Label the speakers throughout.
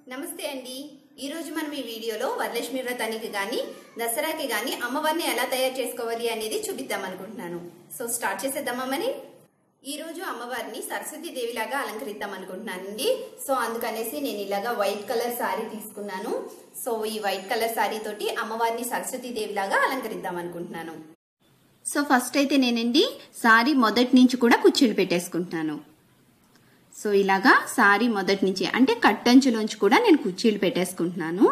Speaker 1: నమస్తే అండి ఈ రోజు మనం ఈ వీడియోలో వరలక్ష్మి వ్రతానికి గాని దసరాకి గాని అమ్మవారిని ఎలా తయారు చేసుకోవాలి అనేది చూపిద్దాం అనుకుంటున్నాను సో స్టార్ట్ చేసేద్దామా మరి ఈ రోజు అమ్మవారిని సరస్వతి దేవిలాగా అలంకరిద్దాం అనుకుంటున్నానండి సో అందుకనేసి నేను ఇలాగా వైట్ కలర్ సారీ తీసుకున్నాను సో ఈ వైట్ కలర్ సారీ తోటి అమ్మవారిని సరస్వతి దేవిలాగా అలంకరిద్దాం అనుకుంటున్నాను సో ఫస్ట్ అయితే నేనండి సారీ మొదటి నుంచి కూడా కుర్చీలు పెట్టేసుకుంటున్నాను సో ఇలాగా సారీ మొదటి నుంచి అంటే కట్టంచులోంచి కూడా నేను కుర్చీలు పెట్టేసుకుంటున్నాను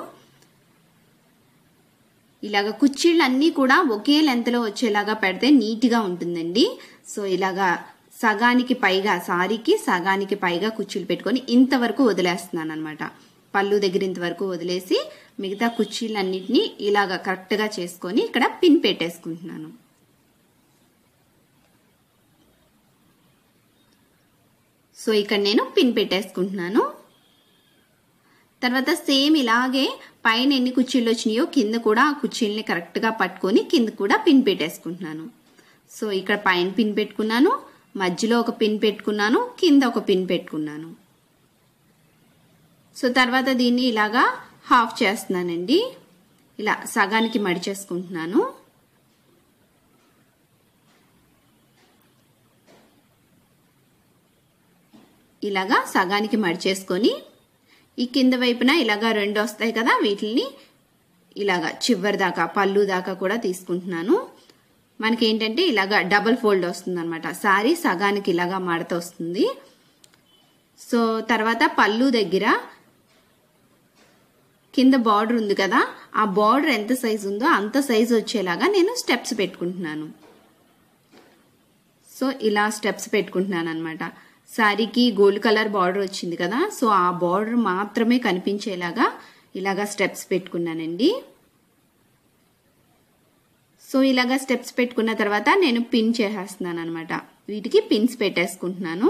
Speaker 1: ఇలాగ కుర్చీళ్ళు అన్నీ కూడా ఒకే లెంత్లో వచ్చేలాగా పెడితే నీట్గా ఉంటుందండి సో ఇలాగా సగానికి పైగా సారీకి సగానికి పైగా కుర్చీలు పెట్టుకొని ఇంతవరకు వదిలేస్తున్నాను అనమాట పళ్ళు దగ్గర ఇంతవరకు వదిలేసి మిగతా కుర్చీలన్నిటినీ ఇలాగ కరెక్ట్గా చేసుకొని ఇక్కడ పిన్ పెట్టేసుకుంటున్నాను సో ఇక్కడ నేను పిన్ పెట్టేసుకుంటున్నాను తర్వాత సేమ్ ఇలాగే పైన ఎన్ని కుర్చీలు వచ్చినాయో కింద కూడా ఆ కుర్చీలని కరెక్ట్గా పట్టుకొని కింద కూడా పిన్ పెట్టేసుకుంటున్నాను సో ఇక్కడ పైన పిన్ పెట్టుకున్నాను మధ్యలో ఒక పిన్ పెట్టుకున్నాను కింద ఒక పిన్ పెట్టుకున్నాను సో తర్వాత దీన్ని ఇలాగా హాఫ్ చేస్తున్నానండి ఇలా సగానికి మడిచేసుకుంటున్నాను ఇలాగా సగానికి మడిచేసుకొని ఈ కింద వైపున ఇలాగా రెండు వస్తాయి కదా వీటిని ఇలాగా చివరి దాకా పళ్ళు దాకా కూడా తీసుకుంటున్నాను మనకి ఏంటంటే ఇలాగా డబల్ ఫోల్డ్ వస్తుంది అనమాట సారీ సగానికి ఇలాగా మడత వస్తుంది సో తర్వాత పళ్ళు దగ్గర కింద బార్డర్ ఉంది కదా ఆ బార్డర్ ఎంత సైజు ఉందో అంత సైజు వచ్చేలాగా నేను స్టెప్స్ పెట్టుకుంటున్నాను సో ఇలా స్టెప్స్ పెట్టుకుంటున్నాను అనమాట శారీకి గోల్డ్ కలర్ బార్డర్ వచ్చింది కదా సో ఆ బార్డర్ మాత్రమే కనిపించేలాగా ఇలాగా స్టెప్స్ పెట్టుకున్నానండి సో ఇలాగా స్టెప్స్ పెట్టుకున్న తర్వాత నేను పిన్ చేసేస్తున్నాను అనమాట వీటికి పిన్స్ పెట్టేసుకుంటున్నాను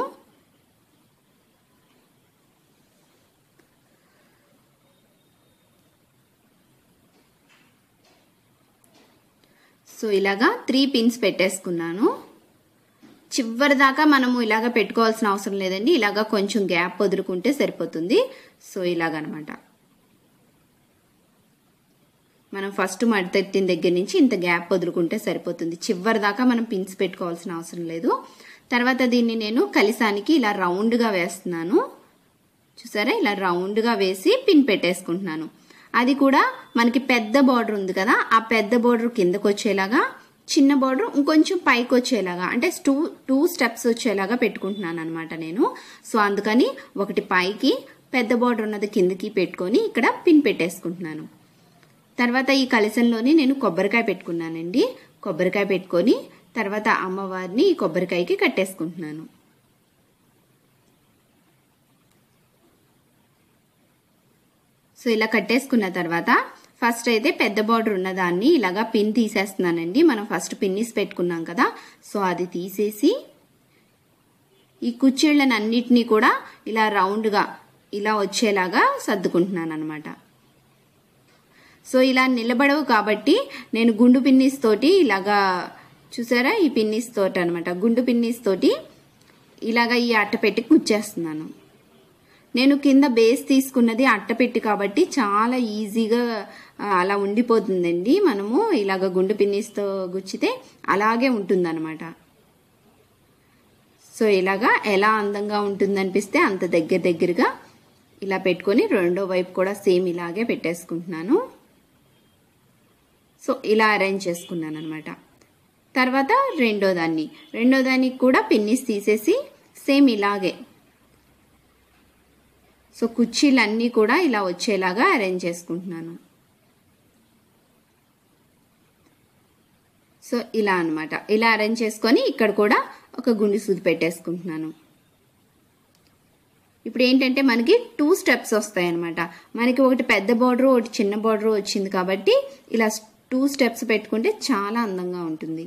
Speaker 1: సో ఇలాగా త్రీ పిన్స్ పెట్టేసుకున్నాను చివరి దాకా మనము ఇలాగ పెట్టుకోవాల్సిన అవసరం లేదండి ఇలాగ కొంచెం గ్యాప్ వదులుకుంటే సరిపోతుంది సో ఇలాగనమాట మనం ఫస్ట్ మడతెట్టిన దగ్గర నుంచి ఇంత గ్యాప్ వదులుకుంటే సరిపోతుంది చివరి దాకా మనం పిన్స్ పెట్టుకోవాల్సిన అవసరం లేదు తర్వాత దీన్ని నేను కలిసానికి ఇలా రౌండ్గా వేస్తున్నాను చూసారా ఇలా రౌండ్గా వేసి పిన్ పెట్టేసుకుంటున్నాను అది కూడా మనకి పెద్ద బార్డర్ ఉంది కదా ఆ పెద్ద బార్డర్ కిందకు వచ్చేలాగా చిన్న బార్డర్ ఇంకొంచెం పైకి వచ్చేలాగా అంటే టూ టూ స్టెప్స్ వచ్చేలాగా పెట్టుకుంటున్నాను అనమాట నేను సో అందుకని ఒకటి పైకి పెద్ద బార్డర్ ఉన్నది కిందకి పెట్టుకొని ఇక్కడ పిన్ పెట్టేసుకుంటున్నాను తర్వాత ఈ కలసంలోని నేను కొబ్బరికాయ పెట్టుకున్నానండి కొబ్బరికాయ పెట్టుకొని తర్వాత అమ్మవారిని ఈ కొబ్బరికాయకి కట్టేసుకుంటున్నాను సో ఇలా కట్టేసుకున్న తర్వాత ఫస్ట్ అయితే పెద్ద బార్డర్ ఉన్న దాన్ని ఇలాగా పిన్ తీసేస్తున్నానండి మనం ఫస్ట్ పిన్నిస్ పెట్టుకున్నాం కదా సో అది తీసేసి ఈ కుర్చీళ్ళని అన్నిటినీ కూడా ఇలా రౌండ్గా ఇలా వచ్చేలాగా సర్దుకుంటున్నాను అనమాట సో ఇలా నిలబడవు కాబట్టి నేను గుండు పిన్నిస్ తోటి ఇలాగా చూసారా ఈ పిన్నిస్ తోటి అనమాట గుండు పిన్నిస్ తోటి ఇలాగా ఈ అట్ట పెట్టి కుచ్చేస్తున్నాను నేను కింద బేస్ తీసుకున్నది అట్టపెట్టి కాబట్టి చాలా ఈజీగా అలా ఉండిపోతుందండి మనము ఇలాగ గుండు పిన్నిస్తో గుచ్చితే అలాగే ఉంటుందన్నమాట సో ఇలాగా ఎలా అందంగా ఉంటుందనిపిస్తే అంత దగ్గర దగ్గరగా ఇలా పెట్టుకొని రెండో వైపు కూడా సేమ్ ఇలాగే పెట్టేసుకుంటున్నాను సో ఇలా అరేంజ్ చేసుకున్నాను అనమాట తర్వాత రెండో దాన్ని రెండో దానికి కూడా పిన్నిస్ తీసేసి సేమ్ ఇలాగే సో కుర్చీలన్నీ కూడా ఇలా వచ్చేలాగా అరేంజ్ చేసుకుంటున్నాను సో ఇలా అనమాట ఇలా అరేంజ్ చేసుకొని ఇక్కడ కూడా ఒక గుండు సూది పెట్టేసుకుంటున్నాను ఇప్పుడు ఏంటంటే మనకి టూ స్టెప్స్ వస్తాయి అనమాట మనకి ఒకటి పెద్ద బార్డర్ ఒకటి చిన్న బార్డర్ వచ్చింది కాబట్టి ఇలా టూ స్టెప్స్ పెట్టుకుంటే చాలా అందంగా ఉంటుంది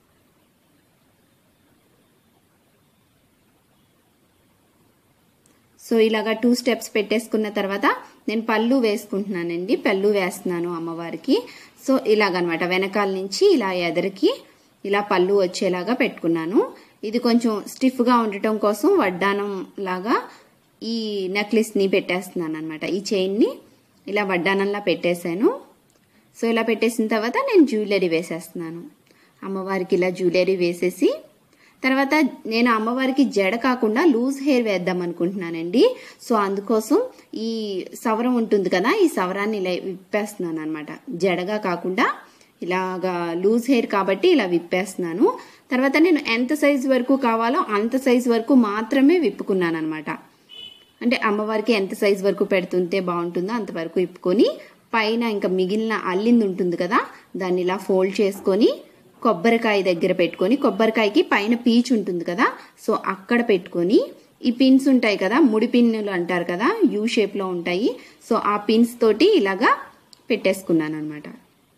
Speaker 1: సో ఇలాగా టూ స్టెప్స్ పెట్టేసుకున్న తర్వాత నేను పళ్ళు వేసుకుంటున్నానండి పళ్ళు వేస్తున్నాను అమ్మవారికి సో ఇలాగనమాట వెనకాల నుంచి ఇలా ఎదరికి ఇలా పళ్ళు వచ్చేలాగా పెట్టుకున్నాను ఇది కొంచెం స్టిఫ్గా ఉండటం కోసం వడ్డానం లాగా ఈ నెక్లెస్ని పెట్టేస్తున్నాను అనమాట ఈ చైన్ని ఇలా వడ్డానంలా పెట్టేశాను సో ఇలా పెట్టేసిన తర్వాత నేను జ్యువెలరీ వేసేస్తున్నాను అమ్మవారికి ఇలా జ్యువెలరీ వేసేసి తర్వాత నేను అమ్మవారికి జడ కాకుండా లూజ్ హెయిర్ వేద్దాం అనుకుంటున్నానండి సో అందుకోసం ఈ సవరం ఉంటుంది కదా ఈ సవరాన్ని ఇలా విప్పేస్తున్నాను అనమాట జడగా కాకుండా ఇలాగా లూజ్ హెయిర్ కాబట్టి ఇలా విప్పేస్తున్నాను తర్వాత నేను ఎంత సైజ్ వరకు కావాలో అంత సైజ్ వరకు మాత్రమే విప్పుకున్నాను అనమాట అంటే అమ్మవారికి ఎంత సైజ్ వరకు పెడుతుంటే బాగుంటుందో అంతవరకు విప్పుకొని పైన ఇంకా మిగిలిన అల్లింది ఉంటుంది కదా దాన్ని ఇలా ఫోల్డ్ చేసుకొని కొబ్బరికాయ దగ్గర పెట్టుకొని కొబ్బరికాయకి పైన పీచ్ ఉంటుంది కదా సో అక్కడ పెట్టుకొని ఈ పిన్స్ ఉంటాయి కదా ముడి పిన్నులు అంటారు కదా యూ షేప్లో ఉంటాయి సో ఆ పిన్స్ తోటి ఇలాగా పెట్టేసుకున్నాను అనమాట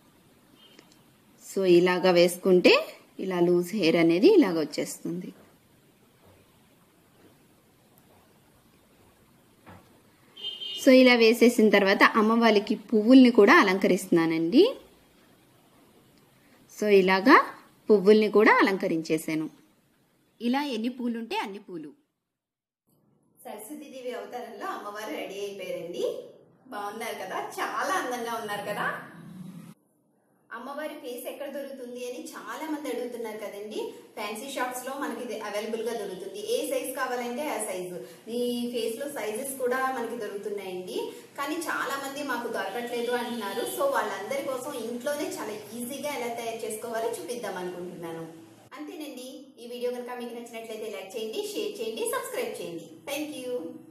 Speaker 1: సో ఇలాగా వేసుకుంటే ఇలా లూజ్ హెయిర్ అనేది ఇలాగ వచ్చేస్తుంది సో ఇలా వేసేసిన తర్వాత అమ్మవారికి పువ్వుల్ని కూడా అలంకరిస్తున్నానండి సో ఇలాగా పువ్వుల్ని కూడా అలంకరించేసాను ఇలా ఎన్ని పూలు ఉంటే అన్ని పూలు సరస్వతీదేవి అవతారంలో అమ్మవారు రెడీ అయిపోయారండి బాగున్నారు కదా చాలా అందంగా ఉన్నారు కదా అమ్మవారి ఫేస్ ఎక్కడ దొరుకుతుంది అని చాలా మంది అడుగుతున్నారు కదండి ఫ్యాన్సీ షాప్స్ లో మనకి ఇది అవైలబుల్ గా దొరుకుతుంది ఏ సైజ్ కావాలంటే ఆ సైజు ఈ ఫేస్ లో సైజెస్ కూడా మనకి దొరుకుతున్నాయండి కానీ చాలా మంది మాకు దొరకట్లేదు అంటున్నారు సో వాళ్ళందరి కోసం ఇంట్లోనే చాలా ఈజీగా ఎలా తయారు చేసుకోవాలో చూపిద్దాం అనుకుంటున్నాను అంతేనండి ఈ వీడియో కనుక మీకు నచ్చినట్లయితే లైక్ చేయండి షేర్ చేయండి సబ్స్క్రైబ్ చేయండి థ్యాంక్ యూ